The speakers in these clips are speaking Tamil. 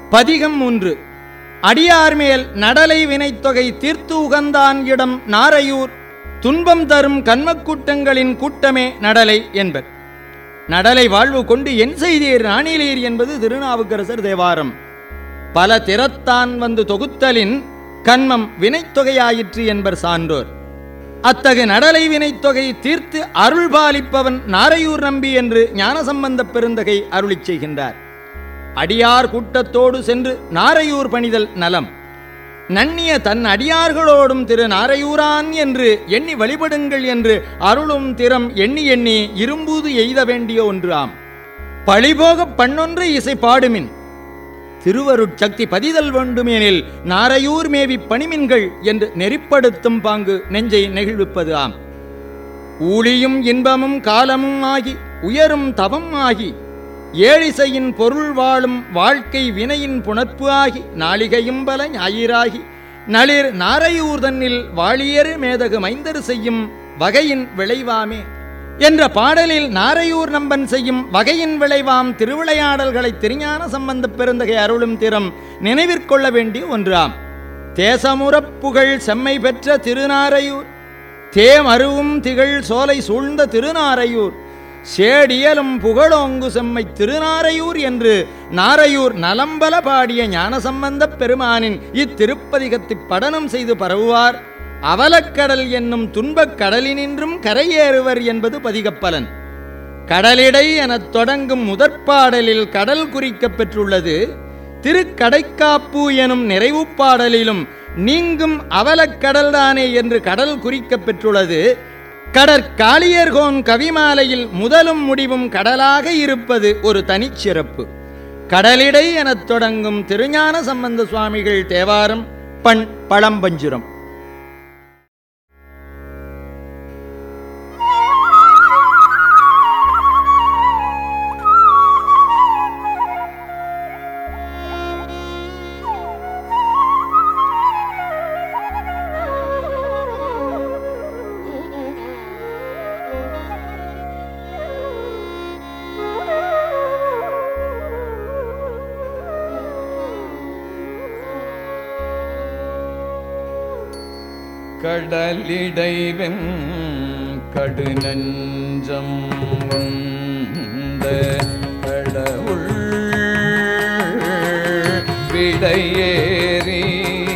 பதிகம் மூன்று அடியார் மேல் நடலை வினைத்தொகை தீர்த்து உகந்தான் இடம் நாரையூர் துன்பம் தரும் கண்மக்கூட்டங்களின் கூட்டமே நடலை என்பர் நடலை வாழ்வு கொண்டு என் செய்தீர் நாணிலீர் என்பது திருநாவுக்கரசர் தேவாரம் பல திறத்தான் வந்து தொகுத்தலின் கண்மம் வினைத்தொகையாயிற்று என்பர் சான்றோர் அத்தகு நடலை வினைத்தொகை தீர்த்து அருள் பாலிப்பவன் நாரையூர் நம்பி என்று ஞானசம்பந்தப் பெருந்தகை அருளிச் செய்கின்றார் அடியார் கூட்டத்தோடு சென்று நாரையூர் பணிதல் நலம் நன்னிய தன் அடியார்களோடும் திரு நாரையூரான் என்று எண்ணி வழிபடுங்கள் என்று அருளும் திறம் எண்ணி எண்ணி இரும்பூது எய்த வேண்டிய ஒன்று ஆம் பழிபோகப் பண்ணொன்று இசை பாடுமின் திருவருட்சக்தி பதிதல் வேண்டுமெனில் நாரையூர் மேவி பணிமின்கள் என்று நெறிப்படுத்தும் பாங்கு நெஞ்சை நெகிழ்விப்பது ஆம் ஊழியும் இன்பமும் காலமும் ஆகி உயரும் தவம் ஆகி ஏழிசையின் பொருள் வாழும் வாழ்க்கை வினையின் புணர்ப்பு ஆகி நாளிகையும் பல ஞாயிறாகி நளிர் நாரையூர் தன்னில் வாழியரு மேதகு மைந்தரு செய்யும் வகையின் விளைவாமே என்ற பாடலில் நாரையூர் நம்பன் செய்யும் வகையின் விளைவாம் திருவிளையாடல்களை திருஞான சம்பந்தப் பெருந்தகை அருளும் திறம் நினைவிற்கொள்ள வேண்டிய ஒன்றாம் தேசமுறப் புகழ் செம்மை பெற்ற திருநாரையூர் தேமருவும் திகழ் சோலை சூழ்ந்த திருநாரையூர் சேடியலும் புகழோங்கு செம்மை திருநாரையூர் என்று நாரையூர் நலம்பல பாடிய ஞானசம்பந்தப் பெருமானின் இத்திருப்பதிகத்தைப் படனம் செய்து பரவுவார் அவலக்கடல் என்னும் துன்பக் கடலினின்றும் கரையேறுவர் என்பது பதிகப்பலன் கடலிடை எனத் தொடங்கும் முதற்பாடலில் கடல் குறிக்கப் பெற்றுள்ளது திருக்கடைக்காப்பு எனும் நிறைவுப் பாடலிலும் நீங்கும் அவலக்கடல்தானே என்று கடல் குறிக்கப் பெற்றுள்ளது கடற்காளியர்கோன் கவிமாலையில் முதலும் முடிவும் கடலாக இருப்பது ஒரு தனிச்சிறப்பு கடலிடை எனத் தொடங்கும் திருஞான சம்பந்த சுவாமிகள் தேவாரம் பண் பழம்பஞ்சுரம் கடலிடைவெம் கடுநஞ்சம் உண்ட கடவுள் விடையேறி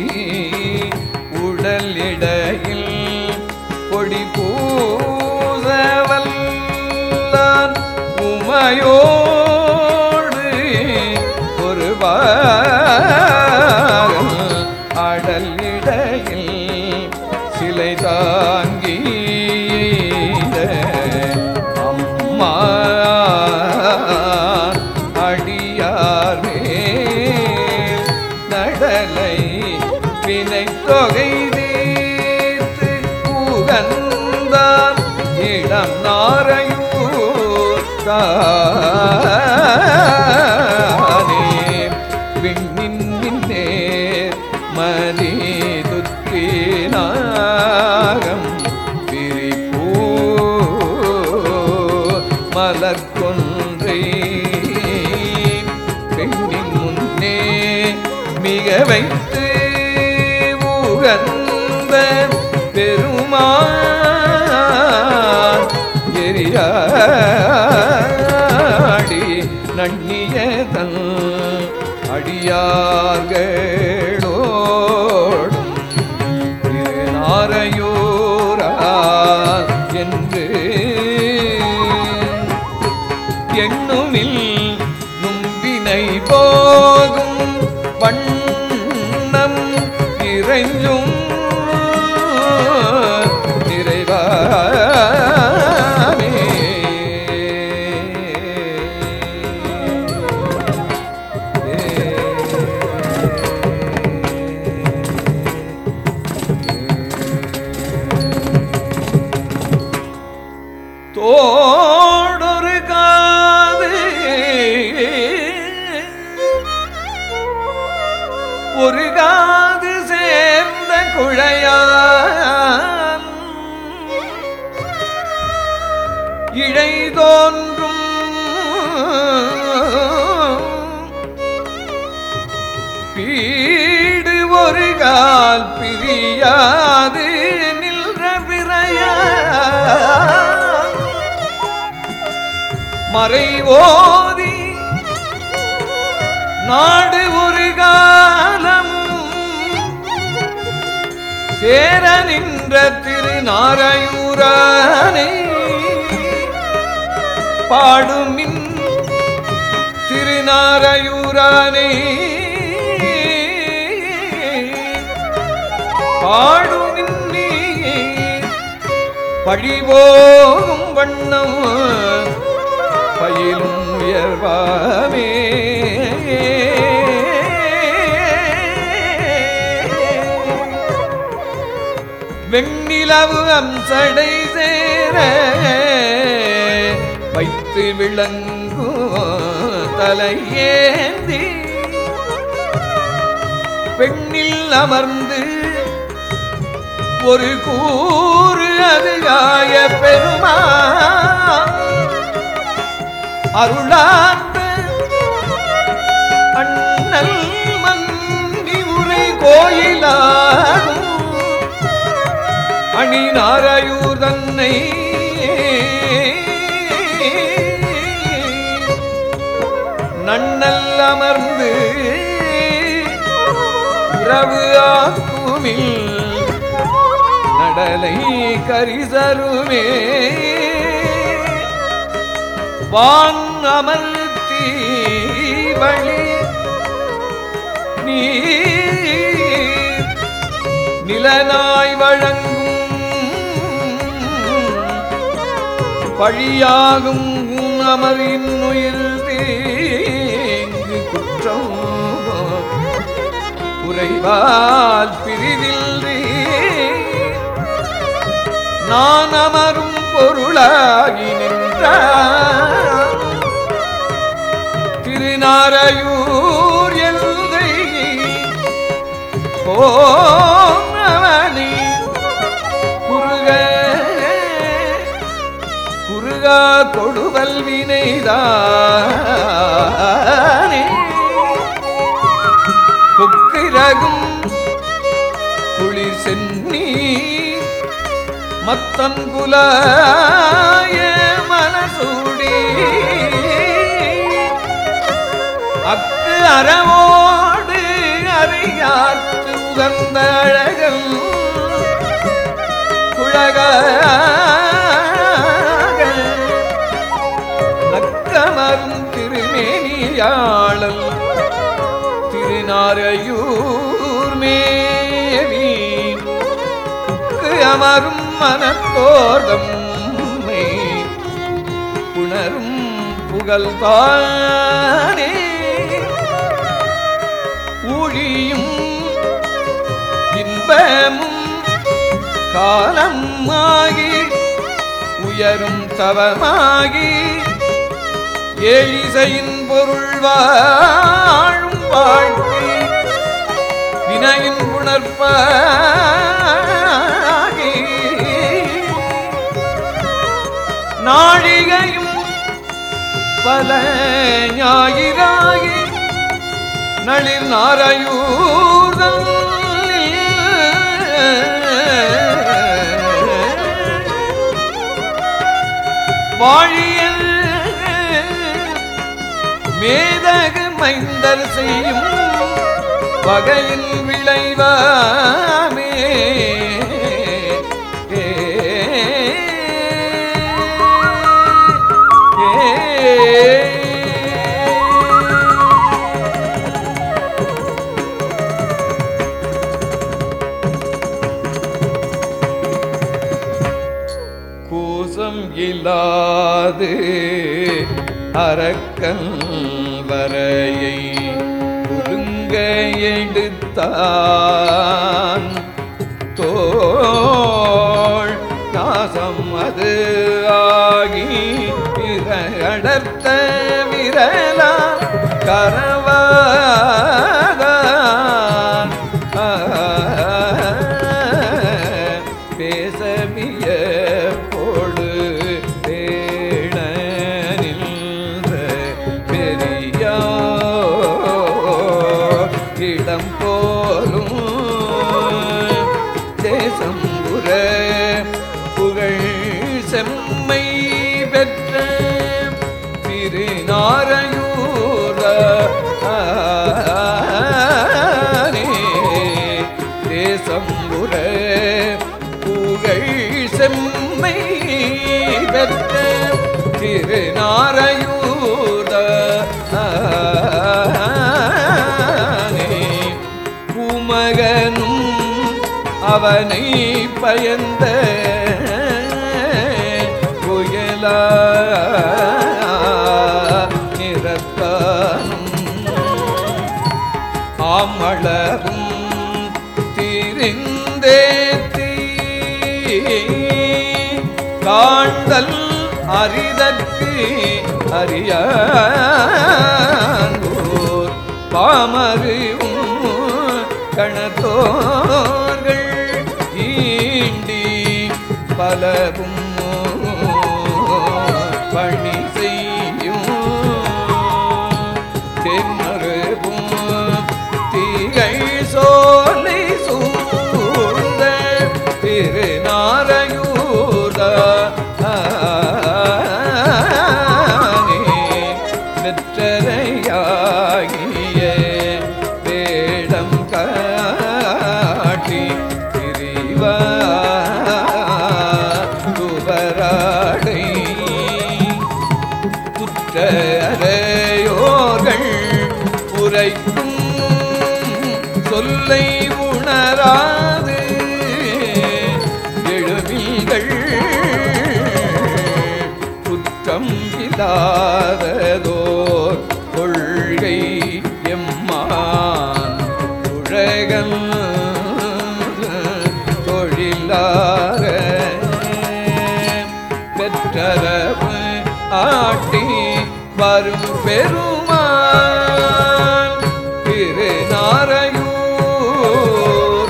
உடலிடையில் பொடி பூசவல்லான் உமையோடு ஒரு பாகம் அடல் இடையில் சிலை தாங்கி அம்மா அடியார் மேல் நடலை வினை தொகை தீர்த்து உகந்தான் இடம் நாரையூர் தானே விண்ணின் விண்ணேர் மதி துத்தினாகம் பிரிப்பூ மலர்கொன்றை பெண்ணின் முன்னே மிக வைத்து உகந்த பெருமான் எரியாடி நன்னிய தன் அடியார்களோடும் திருநாரையூரா என்று எண்ணுமில் நும்பினை போகும் வண்ணம் இறைஞ்சும் நிறைவாமே தோடொரு காது ஒரு காது சேர்ந்த குழையான் இழை தோன்றும் பீடு ஒரு கால் பிரியாது நின்ற பிறைய மறை ஓதி நாடு ஒரு காலம் சேர நின்ற திருநாரையூரானே பாடுமின் திருநாரையூரானே பாடுமின் நீ பழிவோகும் வண்ணம் பயிலும் உயர்வாமே வெண்ணிலவு அம்சடை சேர வைத்து விளங்கு தலையேந்தி பெண்ணில் அமர்ந்து ஒரு கூறு அதுகாய பெருமா அருளாத்த அண்ணல் மந்தி உரை கோயிலாகும் அணி நாராயூர் தன்னை நன்னல் அமர்ந்து உறவு ஆக்குமில் நடலை கரிசருமே வான் அமர்த்தி வழி நீர் நிலனாய் வழங்கும் பழியாகும் உன் அமரின் உயிர் தேங்கு குற்றம் உறைவால் பிரிதில்றே நான் அமரும் பொருளாகி நின்றார் திருநாரையூர் எல்தை போனவனி குறுக குறுகா கொடுவல் வினைதானே கொக்கிரகும் குளிர் சென்னி மத்தம் குலாய மனசூடி அக்கு அறவோடு அறியார்த்து உகந்த அழகல் குழக நக்கமரும் திருமேனியாளல் திருநாரையூர் மேவி புக்கு அமரும் மனத்தோர்தம் புணரும் புகழ் தானே ஊழியும் இன்பமும் காலமாகி உயரும் தவமாகி ஏழிசையின் பொருள் வாழும் வாழ்க்கை வினையின் உணர்ப்பாகி நாழிகையும் பல ஞாயிறாகி நளிர் நாரையூர்தல் வாழியல் மேதகு மைந்தர் செய்யும் வகையில் விளைவாமே ஏ, ஏ. கூசம் இல்லாது அரக்கல் வரையை ஒருங்க எடுத்தான் தோள் நாசம் அது ஆகி பிற அடர்த்த விரலா கரவாதான் பேசமிய பொழு தேட நின்ற பெரியா இடம் வேடம் போலும் தேசம் உற புகழ் செம்மை பெற்ற திருநாரையூர தேசம் உற புகழ் செம்மை பெற்ற திருநாரையூர பூமகனும் அவனை பயந்த புயலா நிறத்தானும் ஆமளவும் திரிந்தேத்தி காண்டல் அரிதற்கு அறியாங்கூர் பாமருவும் கணத்தோர்கள் ஈண்டி பலவும் பணி செய்யும் தென்மருவும் தீகை சோலை சூழ்ந்த திருநாரையூர வெற்றரையாகிய வேடம் காட்டி திரிவாடை குற்றரையோர்கள் உரைக்கும் சொல்லை உணராது எழுமிகள் குற்றம் இல்லாததோர் கொள்கை எம்மான் உலகம் தொழிலாக பெற்றரவு ஆட்டி வரும் பெருமான் திருநாரையூர்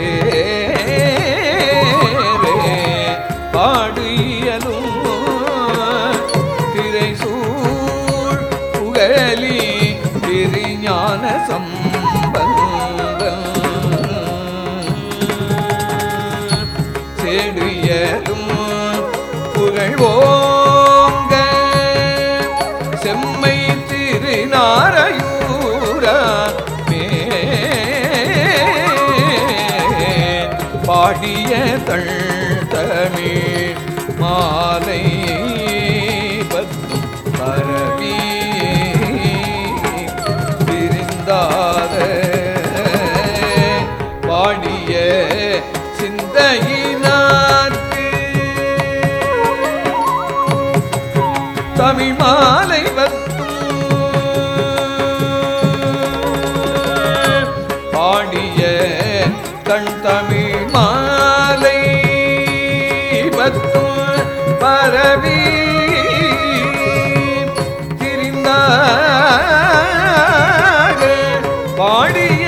சேரே பாடியலும் திரைசூழ் புகழி திருஞான சம்பந்தம் செடியலும் புகழ்வோங்க செம்மை திருநாரையூரா பாடிய தள் தமிழ் மாலை பத்து பரவி பிரிந்தாத பாடிய சிந்தையினார்க்கு தமிழ் மாலை பாடிய கண் தமிழ் மாலை பத்தும் பரவி திரிந்தாக பாடிய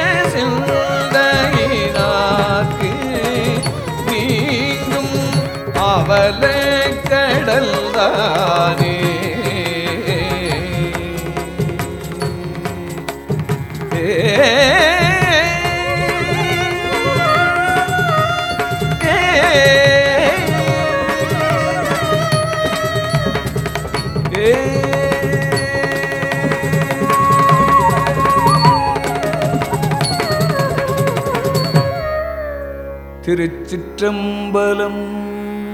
சிந்தையினாக்கு நீங்கும் அவல கடல் தானே திருச்சிற்றம்பலம்